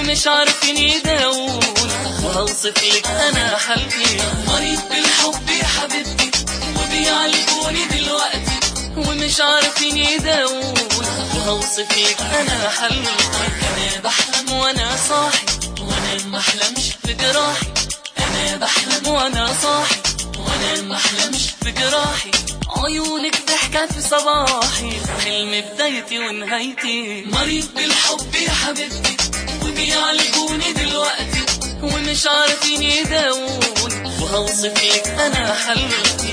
ومش عارفين يداوون وهوصف لك انا حالتي مريض بالحب يا حبيبتي وبيعالجوني دلوقتي ومش عارفين يداوون وهوصف لك انا حالتي انا بحلم وانا صاحي وانا ما احلمش في جراحي انا بحلم وانا صاحي وانا ما احلمش في جراحي عيونك ضحكت في صباحي حلم بدايتي ونهايتي مريض بالحب يا حبيبتي وبيعالجوني دلوقتي ومش عارفين يداوون وهوصف لك انا حالتي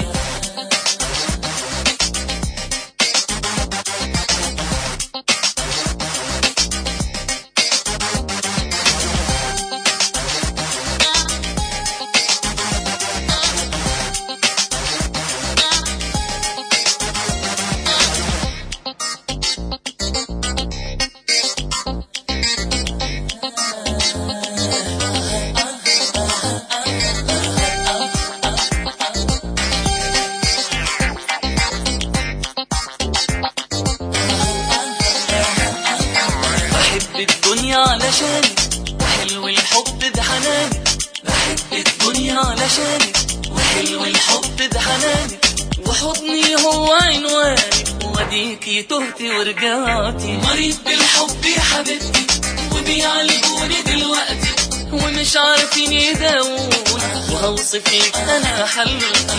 بحب الدنيا علشانك وحلو الحب ده حنانك بحب الدنيا علشانك وحلو الحب ده حنانك وحضني هو عنوانك واديكي تهتي ورجعتي مريض بالحب يا حبيبتي وبيعالجوني دلوقتي ومش عارفين يداوون وهوصف لك انا حالتي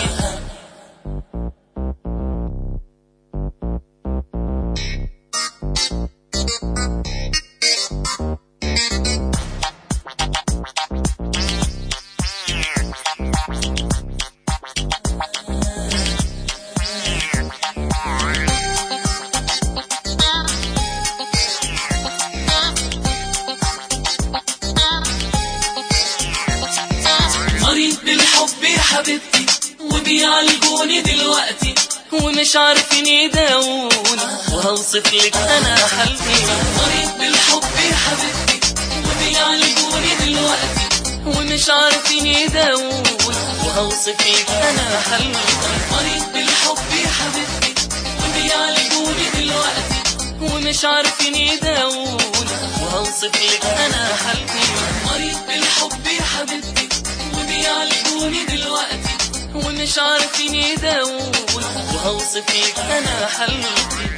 مريض بالحب يا حبيبتي وبيعالجوني دلوقتي ومش عارفين يداوون وهوصف لك انا حالتي مريض بالحب يا حبيبتي وبيعالجوني دلوقتي ومش عارفين يداوون وهوصف لك انا حالتي مريض بالحب يا حبيبتي وبيعالجوني دلوقتي ومش عارفين يداوون وهوصف لك انا حالتي مريض بالحب يا حبيبتي وبيعالجوني دلوقتي ومش عارفين يداوون وهوصف لك انا حالتي